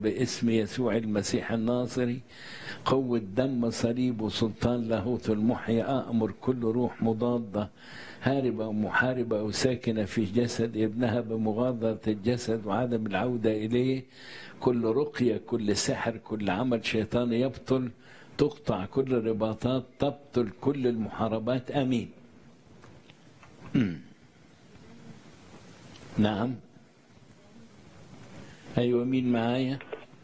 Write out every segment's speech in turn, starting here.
باسم يسوع المسيح الناصري قوة دم صليب وسلطان لاهوت المحيي أأمر كل روح مضادة هاربة ومحاربة وساكنة في جسد ابنها بمغادرة الجسد وعدم العودة إليه كل رقية كل سحر كل عمل شيطاني يبطل تقطع كل الرباطات تبطل كل المحاربات آمين مم. نعم أيوة مين معايا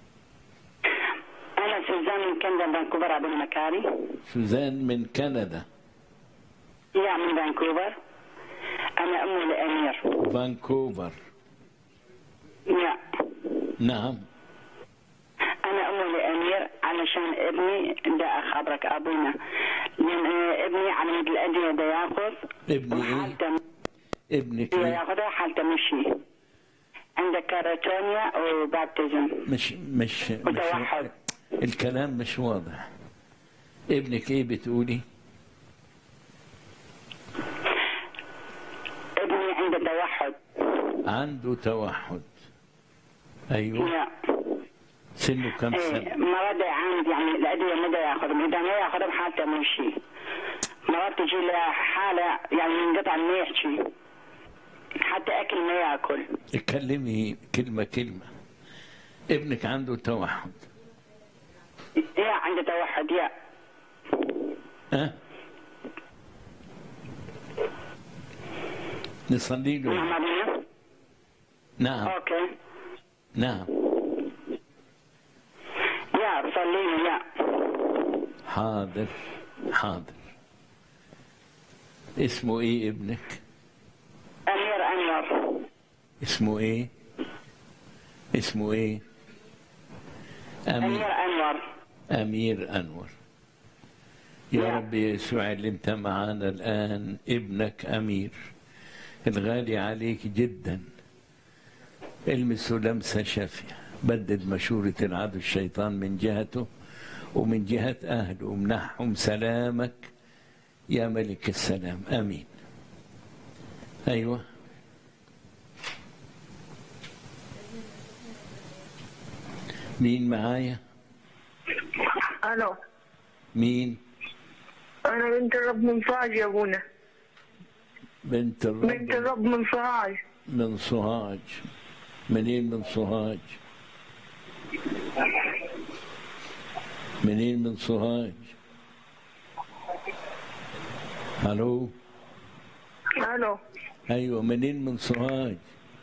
أنا سوزان من كندا فانكوفر عبد المكاري سوزان من كندا يا من فانكوفر أنا أم لأمير فانكوفر يا نعم أنا أم لأمير علشان ابني ده أخبرك أبونا لأن آه، ابني على مد الأدوية ده ياخذ ابني ايه وحالته ابنك ده ايه ياخذها حالته مشي عنده كاراتونيا وبابتزم مش مش مش متوحد. الكلام مش واضح ابنك ايه بتقولي ابني عنده توحد عنده توحد ايوه يا سنه كم ايه سنه مرات يعاند يعني الأدوية مدى ياخذ إذا ما ياخذها بحالته مشي مرات تجي له حالة يعني ينقطع ما يحكي حتى أكل ما ياكل اتكلمي كلمه كلمه ابنك عنده توحد يا عنده توحد يا ها نصلي له نعم أبونا نعم أوكي نعم يا صلي لي يا حاضر حاضر اسمه ايه ابنك أمير أنور اسمه ايه اسمه ايه أمير امير أنور امير انور يا نعم. رب يسوع اللي انت معانا الان ابنك امير الغالي عليك جدا المسه لمسه شافيه بدد مشورة العدو الشيطان من جهته ومن جهة أهله ومنحهم سلامك يا ملك السلام آمين أيوة مين معايا الو مين انا بنت الرب من سوهاج يا ابونا بنت بنت الرب الرب من سوهاج من سوهاج منين من سوهاج منين من سوهاج الو الو ايوه منين من سوهاج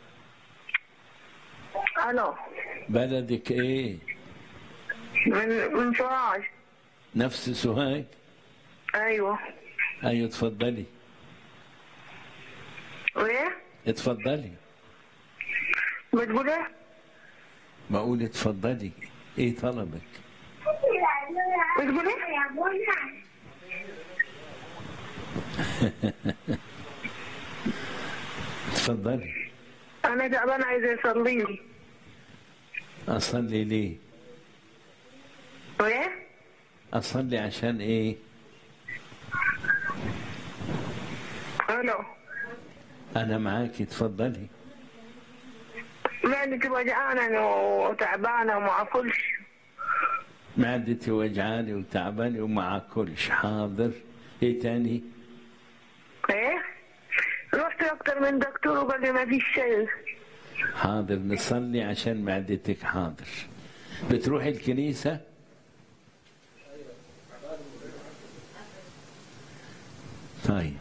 الو بلدك ايه من من سوهاج نفس سوهاج ايوه ايوه اتفضلي وايه اتفضلي بتقول ايه بقول اتفضلي ايه طلبك بتقول ايه اتفضلي انا تعبان عايز يصلي لي اصلي ليه وايه اصلي عشان ايه الو انا معاكي اتفضلي معدتي وجعانة وتعبانة وما اكلش معدتي وجعاني وتعباني وما اكلش حاضر ايه تاني ايه رحت اكتر من دكتور وقال لي ما فيش شيء حاضر نصلي عشان معدتك حاضر بتروحي الكنيسة طيب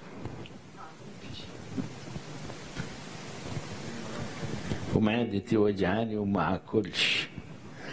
ومعدتي وجعاني وما اكلش